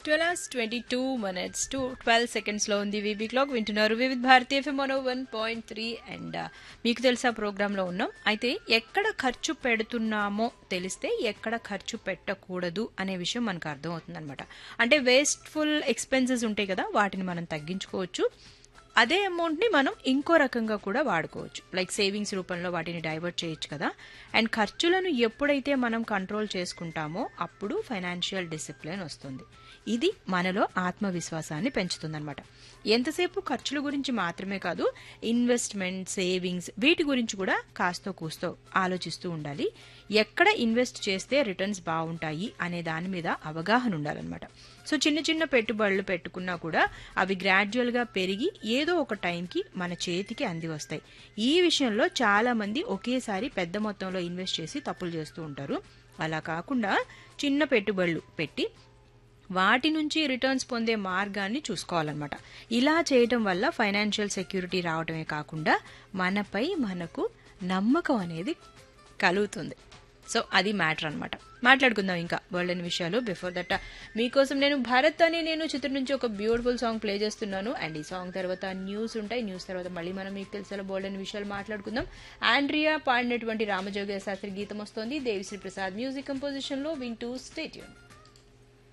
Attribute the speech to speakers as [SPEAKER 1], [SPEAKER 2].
[SPEAKER 1] twelve hours twenty two minutes to twelve సెకండ్స్లో ఉంది VB clock వింటున్నారు Vividh Bharatiya FM one one point three and మీకు తెలుసా ప్రోగ్రాంలో ఉన్నాం అయితే ఎక్కడ ఖర్చు పెడుతున్నామో తెలిస్తే ఎక్కడ ఖర్చు పెట్టకూడదు అనే విషయం మనకు అర్థమవుతుంది అనమాట అంటే వేస్ట్ఫుల్ ఎక్స్పెన్సెస్ ఉంటాయి కదా వాటిని మనం తగ్గించుకోవచ్చు అదే అమౌంట్ని మనం ఇంకో రకంగా కూడా వాడుకోవచ్చు లైక్ సేవింగ్స్ రూపంలో వాటిని డైవర్ట్ చేయొచ్చు కదా అండ్ ఖర్చులను ఎప్పుడైతే మనం కంట్రోల్ చేసుకుంటామో అప్పుడు ఫైనాన్షియల్ డిసిప్లిన్ వస్తుంది ఇది మనలో ఆత్మవిశ్వాసాన్ని పెంచుతుందన్నమాట ఎంతసేపు ఖర్చుల గురించి మాత్రమే కాదు ఇన్వెస్ట్మెంట్ సేవింగ్స్ వీటి గురించి కూడా కాస్తో కూస్తో ఆలోచిస్తూ ఉండాలి ఎక్కడ ఇన్వెస్ట్ చేస్తే రిటర్న్స్ బాగుంటాయి అనే దాని మీద అవగాహన ఉండాలన్నమాట సో చిన్న చిన్న పెట్టుబడులు పెట్టుకున్నా కూడా అవి గ్రాడ్యువల్గా పెరిగి ఏదో ఒక టైంకి మన చేతికి అంది వస్తాయి ఈ విషయంలో చాలా మంది ఒకేసారి పెద్ద మొత్తంలో ఇన్వెస్ట్ చేసి తప్పులు చేస్తూ ఉంటారు అలా కాకుండా చిన్న పెట్టుబడులు పెట్టి వాటి నుంచి రిటర్న్స్ పొందే మార్గాన్ని చూసుకోవాలన్నమాట ఇలా చేయటం వల్ల ఫైనాన్షియల్ సెక్యూరిటీ రావడమే కాకుండా మనపై మనకు నమ్మకం అనేది కలుగుతుంది సో అది మ్యాటర్ అనమాట మాట్లాడుకుందాం ఇంకా వరల్డ్ అని విషయాలు బిఫోర్ దట్ మీకోసం నేను భరత్ అని నేను చిత్రం నుంచి ఒక బ్యూటిఫుల్ సాంగ్ ప్లే చేస్తున్నాను అండ్ ఈ సాంగ్ తర్వాత న్యూస్ ఉంటాయి న్యూస్ తర్వాత మళ్ళీ మనం మీకు తెలిసిన బోల్డ్ అని విషయాలు మాట్లాడుకుందాం ఆండ్రియా పాడినటువంటి రామజోగ శాస్త్రి గీతం వస్తోంది దేవిశ్రీ ప్రసాద్ మ్యూజిక్ కంపోజిషన్ లో వింటూ స్టేట్యూన్